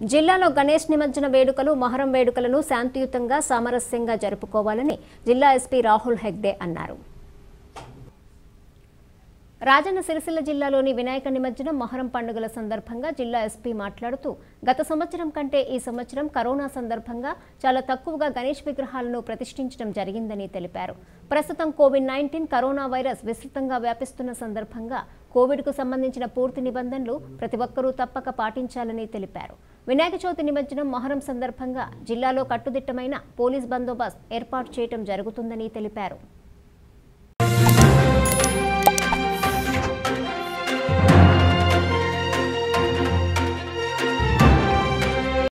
జిల్లాలో గణేష్ నిమజ్జన వేడుకలు మొహరం వేడుకలను శాంతియుతంగా సామరస్యంగా జరుపుకోవాలని జిల్లా ఎస్పీ రాహుల్ హెగ్డే అన్నారు రాజన్న సిరిసిల్ల జిల్లాలోని వినాయక నిమజ్జనం మొహరం పండుగల సందర్భంగా జిల్లా ఎస్పీ మాట్లాడుతూ గత సంవత్సరం కంటే ఈ సంవత్సరం కరోనా సందర్భంగా చాలా తక్కువగా గణేష్ విగ్రహాలను ప్రతిష్ఠించడం జరిగిందని తెలిపారు ప్రస్తుతం కోవిడ్ నైన్టీన్ కరోనా వైరస్ విస్తృతంగా వ్యాపిస్తున్న సందర్భంగా కోవిడ్కు సంబంధించిన పూర్తి నిబంధనలు ప్రతి ఒక్కరూ తప్పక పాటించాలని తెలిపారు వినాయక చవితి నిమజ్జనం మొహరం సందర్భంగా జిల్లాలో కట్టుదిట్టమైన పోలీస్ బందోబస్తు ఏర్పాటు చేయడం జరుగుతుందని తెలిపారు